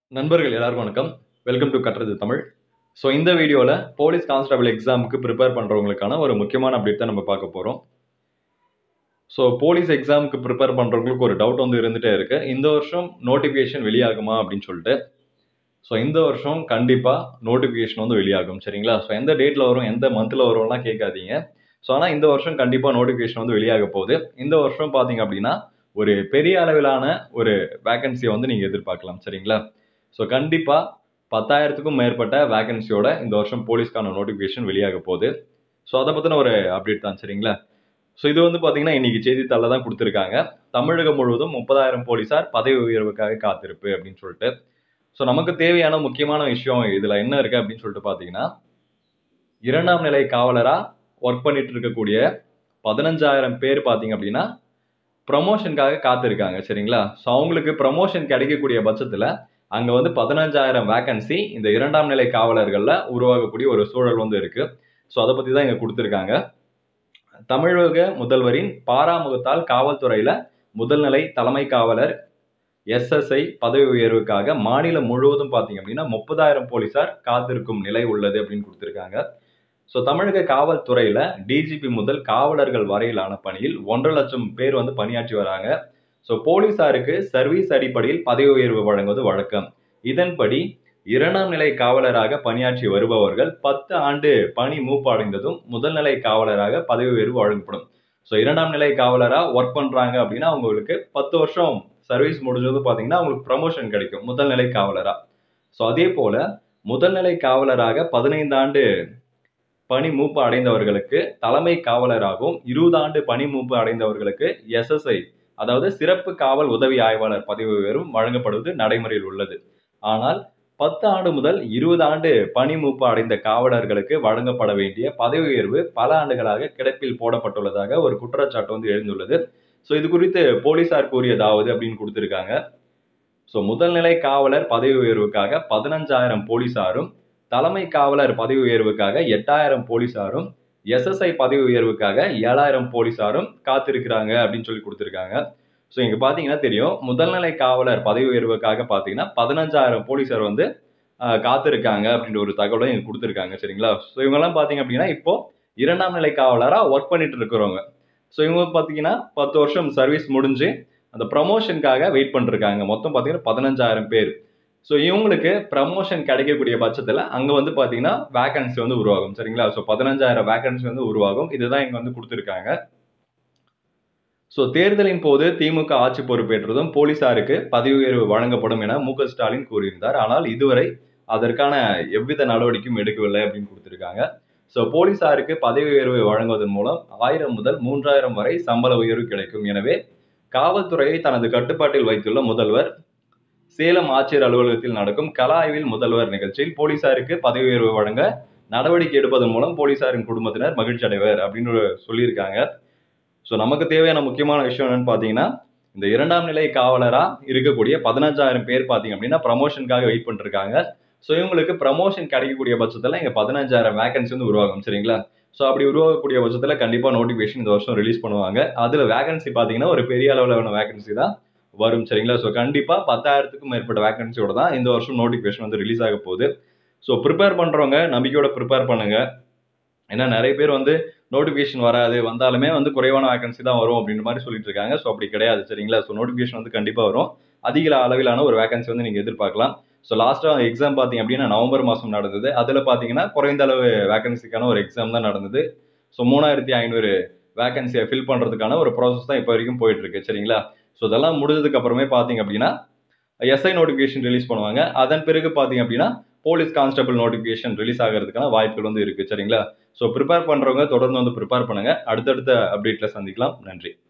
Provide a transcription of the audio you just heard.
நண்பர்கள் எல்லாருக்கும் வணக்கம் வெல்கம் டு கட்டுறது தமிழ் ஸோ இந்த வீடியோவில் போலீஸ் கான்ஸ்டபிள் எக்ஸாமுக்கு ப்ரிப்பேர் பண்ணுறவங்களுக்கான ஒரு முக்கியமான அப்டேட் தான் நம்ம பார்க்க போகிறோம் ஸோ போலீஸ் எக்ஸாமுக்கு ப்ரிப்பேர் பண்ணுறவங்களுக்கு ஒரு டவுட் வந்து இருந்துகிட்டே இருக்கு இந்த வருஷம் நோட்டிஃபிகேஷன் வெளியாகுமா அப்படின்னு சொல்லிட்டு ஸோ இந்த வருஷம் கண்டிப்பாக நோட்டிஃபிகேஷன் வந்து வெளியாகும் சரிங்களா ஸோ எந்த டேட்டில் வரும் எந்த மந்தில் வரும்லாம் கேட்காதீங்க ஸோ ஆனால் இந்த வருஷம் கண்டிப்பாக நோட்டிஃபிகேஷன் வந்து வெளியாக போகுது இந்த வருஷம் பார்த்தீங்க அப்படின்னா ஒரு பெரிய அளவிலான ஒரு வேகன்சியை வந்து நீங்கள் எதிர்பார்க்கலாம் சரிங்களா ஸோ கண்டிப்பாக பத்தாயிரத்துக்கும் மேற்பட்ட வேகன்சியோட இந்த வருஷம் போலீஸ்க்கான நோட்டிஃபிகேஷன் வெளியாக போகுது ஸோ அதை பற்றின ஒரு அப்டேட் தான் சரிங்களா ஸோ இது வந்து பார்த்தீங்கன்னா இன்னைக்கு செய்தித்தாளில் தான் கொடுத்துருக்காங்க தமிழகம் முழுவதும் முப்பதாயிரம் போலீஸார் பதவி உயர்வுக்காக காத்திருப்பு அப்படின்னு சொல்லிட்டு ஸோ நமக்கு தேவையான முக்கியமான விஷயம் இதில் என்ன இருக்குது அப்படின்னு சொல்லிட்டு பார்த்தீங்கன்னா இரண்டாம் நிலை காவலராக ஒர்க் பண்ணிட்டு இருக்கக்கூடிய பதினஞ்சாயிரம் பேர் பார்த்தீங்க அப்படின்னா ப்ரமோஷனுக்காக காத்திருக்காங்க சரிங்களா ஸோ அவங்களுக்கு ப்ரமோஷன் கிடைக்கக்கூடிய பட்சத்தில் அங்கே வந்து பதினஞ்சாயிரம் வேகன்சி இந்த இரண்டாம் நிலை காவலர்களில் உருவாகக்கூடிய ஒரு சூழல் வந்து இருக்குது ஸோ அதை பற்றி தான் இங்கே கொடுத்துருக்காங்க தமிழக முதல்வரின் பாராமுகத்தால் காவல்துறையில் முதல்நிலை தலைமை காவலர் எஸ்எஸ்ஐ பதவி உயர்வுக்காக மாநிலம் முழுவதும் பார்த்தீங்க அப்படின்னா முப்பதாயிரம் போலீசார் காத்திருக்கும் நிலை உள்ளது அப்படின்னு கொடுத்துருக்காங்க ஸோ தமிழக காவல்துறையில் டிஜிபி முதல் காவலர்கள் வரையிலான பணியில் ஒன்றரை லட்சம் பேர் வந்து பணியாற்றி வராங்க ஸோ போலீசாருக்கு சர்வீஸ் அடிப்படையில் பதவி உயர்வு வழங்குவது வழக்கம் இதன்படி இரண்டாம் நிலை காவலராக பணியாற்றி வருபவர்கள் பத்து ஆண்டு பணி மூப்பு அடைந்ததும் முதல் நிலை காவலராக பதவி உயர்வு வழங்கப்படும் ஸோ இரண்டாம் நிலை காவலராக ஒர்க் பண்ணுறாங்க அப்படின்னா அவங்களுக்கு பத்து வருஷம் சர்வீஸ் முடிஞ்சது பார்த்தீங்கன்னா அவங்களுக்கு ப்ரமோஷன் கிடைக்கும் முதல் நிலை காவலராக ஸோ அதே போல் முதல் நிலை காவலராக பதினைந்து ஆண்டு பணி மூப்பு அடைந்தவர்களுக்கு தலைமை காவலராகவும் இருபது ஆண்டு பணி மூப்பு அடைந்தவர்களுக்கு எஸ்எஸ்ஐ அதாவது சிறப்பு காவல் உதவி ஆய்வாளர் பதவி உயர்வும் வழங்கப்படுவது நடைமுறையில் உள்ளது ஆனால் பத்து ஆண்டு முதல் இருபது ஆண்டு பணி மூப்பு அடைந்த காவலர்களுக்கு வழங்கப்பட வேண்டிய பதவி உயர்வு பல ஆண்டுகளாக கிடப்பில் போடப்பட்டுள்ளதாக ஒரு குற்றச்சாட்டு வந்து எழுந்துள்ளது ஸோ இது குறித்து போலீசார் கூறியதாவது அப்படின்னு கொடுத்துருக்காங்க ஸோ முதல்நிலை காவலர் பதவி உயர்வுக்காக பதினஞ்சாயிரம் போலீசாரும் தலைமை காவலர் பதவி உயர்வுக்காக எட்டாயிரம் போலீசாரும் எஸ்எஸ்ஐ பதவி உயர்வுக்காக ஏழாயிரம் போலீசாரும் காத்திருக்கிறாங்க அப்படின்னு சொல்லி கொடுத்துருக்காங்க ஸோ இங்கே பார்த்தீங்கன்னா தெரியும் முதல்நிலை காவலர் பதவி உயர்வுக்காக பார்த்தீங்கன்னா பதினஞ்சாயிரம் போலீசார் வந்து காத்திருக்காங்க அப்படின்ற ஒரு தகவலை இங்கே கொடுத்துருக்காங்க சரிங்களா ஸோ இவங்கெல்லாம் பார்த்தீங்க அப்படின்னா இப்போ இரண்டாம் நிலை காவலராக ஒர்க் பண்ணிட்டு இருக்கிறவங்க ஸோ இவங்க பார்த்தீங்கன்னா பத்து வருஷம் சர்வீஸ் முடிஞ்சு அந்த ப்ரமோஷனுக்காக வெயிட் பண்ணிருக்காங்க மொத்தம் பார்த்தீங்கன்னா பதினஞ்சாயிரம் பேர் ஸோ இவங்களுக்கு ப்ரமோஷன் கிடைக்கக்கூடிய பட்சத்தில் அங்கே வந்து பார்த்தீங்கன்னா வேகன்சி வந்து உருவாகும் சரிங்களா ஸோ பதினஞ்சாயிரம் வேகன்சி வந்து உருவாகும் இதுதான் இங்கே வந்து கொடுத்துருக்காங்க ஸோ தேர்தலின் போது திமுக ஆட்சி பொறுப்பேற்றதும் போலீசாருக்கு பதவி உயர்வு வழங்கப்படும் என மு ஸ்டாலின் கூறியிருந்தார் ஆனால் இதுவரை அதற்கான எவ்வித நடவடிக்கையும் எடுக்கவில்லை அப்படின்னு கொடுத்துருக்காங்க ஸோ போலீசாருக்கு பதவி உயர்வு வழங்குவதன் மூலம் ஆயிரம் முதல் மூன்றாயிரம் வரை சம்பள உயர்வு கிடைக்கும் எனவே காவல்துறையை தனது கட்டுப்பாட்டில் வைத்துள்ள முதல்வர் சேலம் ஆட்சியர் அலுவலகத்தில் நடக்கும் கல ஆய்வில் முதல்வர் நிகழ்ச்சியில் போலீசாருக்கு பதவி உயர்வு வழங்க நடவடிக்கை எடுப்பதன் மூலம் போலீசாரின் குடும்பத்தினர் மகிழ்ச்சி அடைவர் அப்படின்னு சொல்லியிருக்காங்க ஸோ நமக்கு தேவையான முக்கியமான விஷயம் என்னன்னு பார்த்தீங்கன்னா இந்த இரண்டாம் நிலை காவலராக இருக்கக்கூடிய பதினஞ்சாயிரம் பேர் பார்த்தீங்க அப்படின்னா ப்ரமோஷனுக்காக வெயிட் பண்ணிருக்காங்க ஸோ இவங்களுக்கு ப்ரமோஷன் கிடைக்கக்கூடிய பட்சத்தில் இங்கே பதினஞ்சாயிரம் வேகன்சி வந்து உருவாகும் சரிங்களா ஸோ அப்படி உருவாகக்கூடிய பட்சத்தில் கண்டிப்பாக நோட்டிஃபிகேஷன் இந்த வருஷம் ரிலீஸ் பண்ணுவாங்க அதில் வேகன்சி பார்த்தீங்கன்னா ஒரு பெரிய அளவிலான வேகன்சி தான் வரும் சரிங்களா ஸோ கண்டிப்பாக பத்தாயிரத்துக்கும் மேற்பட்ட வேகன்சியோட தான் இந்த வருஷம் நோட்டிஃபிகேஷன் வந்து ரிலீஸ் ஆக போகுது ஸோ ப்ரிப்பேர் பண்ணுறவங்க நம்பிக்கையோட ப்ரிப்பேர் பண்ணுங்க ஏன்னா நிறைய பேர் வந்து நோட்டிஃபிகேஷன் வராது வந்தாலுமே வந்து குறைவான வேகன்சி தான் வரும் அப்படின்ற மாதிரி சொல்லிட்டு இருக்காங்க ஸோ அப்படி கிடையாது சரிங்களா ஸோ நோட்டிஃபிகேஷன் வந்து கண்டிப்பாக வரும் அதிக அளவிலான ஒரு வேகன்சி வந்து நீங்கள் எதிர்பார்க்கலாம் ஸோ லாஸ்ட்டாக எக்ஸாம் பார்த்தீங்க அப்படின்னா நவம்பர் மாதம் நடந்தது அதில் பார்த்தீங்கன்னா குறைந்த அளவு வேகன்சிக்கான ஒரு எக்ஸாம் தான் நடந்தது ஸோ மூணாயிரத்தி ஐநூறு வேகன்சியை ஃபில் பண்ணுறதுக்கான ஒரு ப்ராசஸ் தான் இப்போ வரைக்கும் போயிட்டு இருக்கு சரிங்களா ஸோ இதெல்லாம் முடிஞ்சதுக்கு அப்புறமே பார்த்தீங்க அப்படின்னா எஸ்ஐ நோட்டிஃபிகேஷன் ரிலீஸ் பண்ணுவாங்க அதன் பிறகு பார்த்தீங்க அப்படின்னா போலீஸ் கான்ஸ்டபிள் நோட்டிஃபிகேஷன் ரிலீஸ் ஆகிறதுக்கான வாய்ப்புகள் வந்து இருக்குது சரிங்களா ஸோ ப்ரிப்பேர் பண்ணுறவங்க தொடர்ந்து வந்து ப்ரிப்பேர் பண்ணுங்கள் அடுத்தடுத்த அப்டேட்டில் சந்திக்கலாம் நன்றி